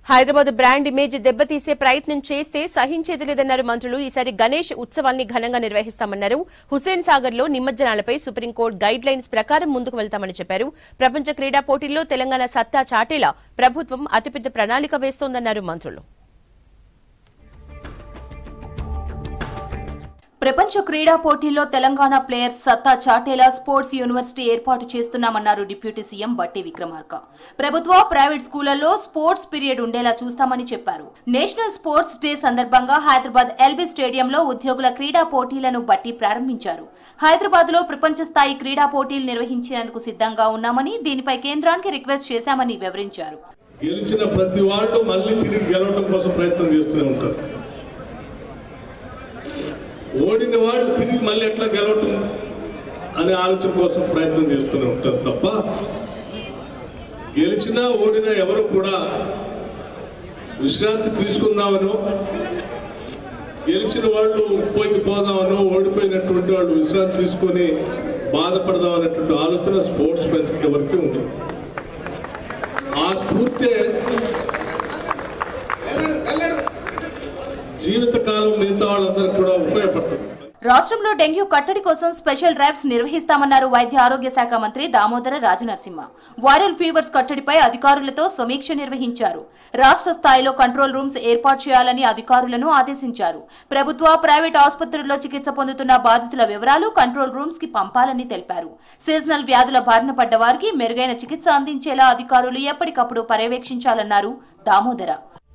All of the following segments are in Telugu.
హైదరాబాద్ బ్రాండ్ ఇమేజ్ దెబ్బతీసే ప్రయత్నం చేస్తే సహించేది లేదన్నారు మంత్రులు ఈసారి గణేష్ ఉత్సవాల్ని ఘనంగా నిర్వహిస్తామన్నారు హుస్సేన్ సాగర్ లో నిమజ్జనాలపై సుప్రీంకోర్టు గైడ్ లైన్స్ ప్రకారం ముందుకు వెళ్తామని చెప్పారు ప్రపంచ క్రీడా పోటీల్లో తెలంగాణ సత్తా చాటేలా ప్రభుత్వం అతిపెద్ద ప్రణాళిక వేస్తోందన్నారు మంత్రులు ప్రపంచ క్రీడా పోటీల్లో తెలంగాణ ప్లేయర్స్ సత్తా చాటేలా స్పోర్ట్స్ యూనివర్సిటీ ఏర్పాటు చేస్తున్నామన్నారు డిప్యూటీ సీఎం బట్టి విక్రమార్క ప్రభుత్వ ప్రైవేట్ స్కూళ్లలో స్పోర్ట్స్ పీరియడ్ ఉండేలా చూస్తామని చెప్పారు నేషనల్ స్పోర్ట్స్ డే సందర్భంగా హైదరాబాద్ ఎల్బీ స్టేడియంలో ఉద్యోగుల క్రీడా పోటీలను బట్టి ప్రారంభించారు హైదరాబాద్ లో ప్రపంచ స్థాయి క్రీడా పోటీలు నిర్వహించేందుకు సిద్ధంగా ఉన్నామని దీనిపై కేంద్రానికి రిక్వెస్ట్ చేశామని వివరించారు గెలిచిన ప్రతి వాళ్ళు మళ్ళీ తిరిగి గెలవడం కోసం ప్రయత్నం చేస్తూనే ఉంటారు ఓడిన వాళ్ళు తిరిగి మళ్ళీ ఎట్లా గెలవటం అనే ఆలోచన కోసం ప్రయత్నం చేస్తూనే ఉంటారు తప్ప గెలిచినా ఓడినా ఎవరు కూడా విశ్రాంతి తీసుకుందామనో గెలిచిన వాళ్ళు పోయికి పోదామనో ఓడిపోయినటువంటి వాళ్ళు విశ్రాంతి తీసుకొని బాధపడదాం అనేటువంటి ఆలోచన స్పోర్ట్స్ మెన్ ఎవరికి ఉంటుంది ఆ స్ఫూర్తి జీవితకాలం మిగతా వాళ్ళందరికీ కూడా ఉపయోగపడుతుంది రాష్ట్రంలో డెంగ్యూ కట్టడి కోసం స్పెషల్ డ్రైవ్స్ నిర్వహిస్తామన్నారు వైద్య ఆరోగ్య శాఖ మంత్రి దామోదర రాజనరసింహ వైరల్ ఫీవర్స్ కట్టడిపై అధికారులతో సమీక్ష నిర్వహించారు రాష్ట్ర స్థాయిలో కంట్రోల్ రూమ్స్ ఏర్పాటు చేయాలని అధికారులను ఆదేశించారు ప్రభుత్వ ప్రైవేట్ ఆసుపత్రుల్లో చికిత్స పొందుతున్న బాధితుల వివరాలు కంట్రోల్ రూమ్స్ కి పంపాలని తెలిపారు సీజనల్ వ్యాధుల బారిన పడ్డ వారికి మెరుగైన చికిత్స అందించేలా అధికారులు ఎప్పటికప్పుడు పర్యవేక్షించాలన్నారు దామోదర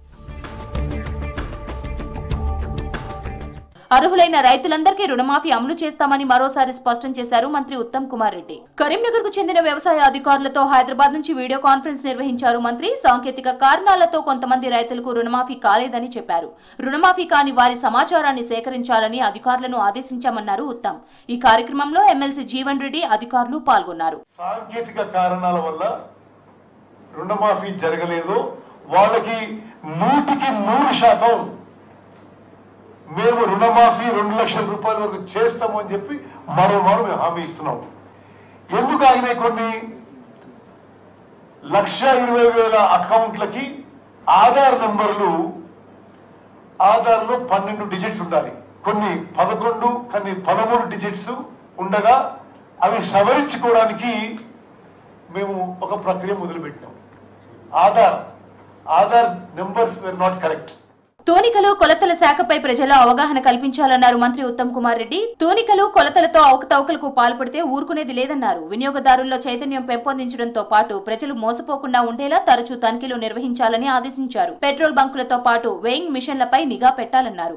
అర్హులైన రైతులందరికీ రుణమాఫీ అమలు చేస్తామని మరోసారి స్పష్టం చేశారు మంత్రి ఉత్తమ్ కుమార్ రెడ్డి కరీంనగర్ కు చెందిన వ్యవసాయ అధికారులతో హైదరాబాద్ నుంచి వీడియో కాన్ఫరెన్స్ నిర్వహించారు మంత్రి సాంకేతిక కారణాలతో కొంతమంది రైతులకు రుణమాఫీ కాలేదని చెప్పారు రుణమాఫీ కాని వారి సమాచారాన్ని సేకరించాలని అధికారులను ఆదేశించామన్నారు ఉత్తమ్ ఈ కార్యక్రమంలో ఎమ్మెల్సీ జీవన్ రెడ్డి అధికారులు పాల్గొన్నారు సాంకేతిక కారణాల వల్ల రుణమాఫీ జరగలేదు వాళ్ళకి నూటికి నూరు శాతం మేము రుణమాఫీ రెండు లక్షల రూపాయల వరకు చేస్తాము అని చెప్పి మరోమారు మేము హామీ ఇస్తున్నాం ఎందుకు ఆగినాయి కొన్ని లక్ష ఇరవై వేల అకౌంట్లకి ఆధార్ నెంబర్లు ఆధార్లో పన్నెండు డిజిట్స్ ఉండాలి కొన్ని పదకొండు కొన్ని పదమూడు డిజిట్స్ ఉండగా అవి సవరించుకోవడానికి మేము ఒక ప్రక్రియ మొదలుపెట్టాం Aadhaar Aadhaar numbers were not correct తూనికలు కొలతల శాఖపై ప్రజల అవగాహన కల్పించాలన్నారు మంత్రి ఉత్తమ్ కుమార్ రెడ్డి తూనికలు కొలతలతో అవకతవకలకు పాల్పడితే ఊరుకునేది లేదన్నారు వినియోగదారుల్లో చైతన్యం పెంపొందించడంతో పాటు ప్రజలు మోసపోకుండా ఉండేలా తరచూ తనిఖీలు నిర్వహించాలని ఆదేశించారు పెట్రోల్ బంకులతో పాటు వెయింగ్ మిషన్లపై నిఘా పెట్టాలన్నారు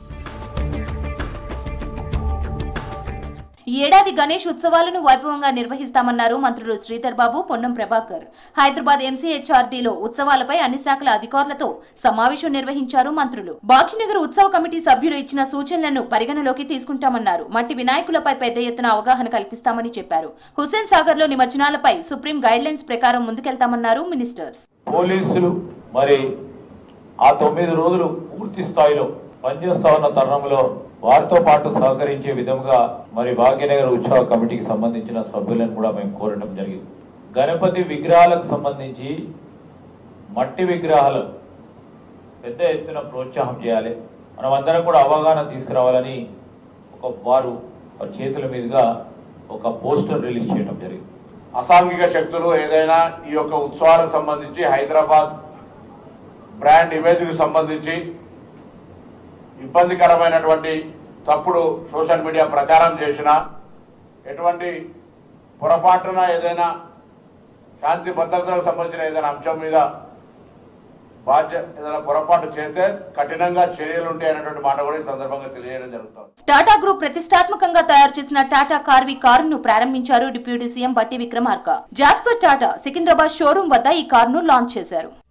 ఈ ఏడాది గణేష్ ఉత్సవాలను వైభవంగా నిర్వహిస్తామన్నారు మంత్రులు శ్రీధర్ బాబు పొన్నం ప్రభాకర్ హైదరాబాద్ ఎంసీహెచ్ఆర్డీలో ఉత్సవాలపై అన్ని శాఖల అధికారులతో సమావేశం నిర్వహించారు మంత్రులు బాక్షినగర్ ఉత్సవ కమిటీ సభ్యులు ఇచ్చిన సూచనలను పరిగణలోకి తీసుకుంటామన్నారు మట్టి వినాయకులపై పెద్ద ఎత్తున అవగాహన కల్పిస్తామని చెప్పారు హుస్సేన్ సాగర్ లో నిమజ్జనాలపై సుప్రీం గైడ్ లైన్స్ ప్రకారం ముందుకెళ్తామన్నారు మినిస్టర్స్ పోలీసులు మరి ఆ తొమ్మిది రోజులు పూర్తి స్థాయిలో పనిచేస్తా ఉన్న తరుణంలో వారితో పాటు సహకరించే విధంగా మరి భాగ్యనగర్ ఉత్సవ కమిటీకి సంబంధించిన సభ్యులను కూడా మేము కోరడం జరిగింది గణపతి విగ్రహాలకు సంబంధించి మట్టి విగ్రహాలు పెద్ద ఎత్తున ప్రోత్సాహం చేయాలి మనం అందరం కూడా అవగాహన తీసుకురావాలని ఒక వారు వారి చేతుల మీదుగా ఒక పోస్టర్ రిలీజ్ చేయడం జరిగింది అసాంఘిక శక్తులు ఏదైనా ఈ యొక్క ఉత్సవాలకు సంబంధించి హైదరాబాద్ బ్రాండ్ ఇమేజ్కి సంబంధించి ఇబ్బందికరమైనటువంటి తప్పుడు సోషల్ మీడియా ప్రచారం చేసిన ఎటువంటి పొరపాటున ఏదైనా శాంతి భద్రతలకు సంబంధించిన ఏదైనా అంశం మీద బాధ్య ఏదైనా పొరపాటు చేస్తే కఠినంగా చర్యలు ఉంటాయి అనేటువంటి మాట కూడా ఈ సందర్భంగా తెలియజేయడం జరుగుతుంది టాటా గ్రూప్ ప్రతిష్టాత్మకంగా తయారు చేసిన టాటా కార్వి కారును ప్రారంభించారు deputy CM Bhatti Vikramarka Jasper Tata Secunderabad showroom వద్ద ఈ కారును లాంచ్ చేశారు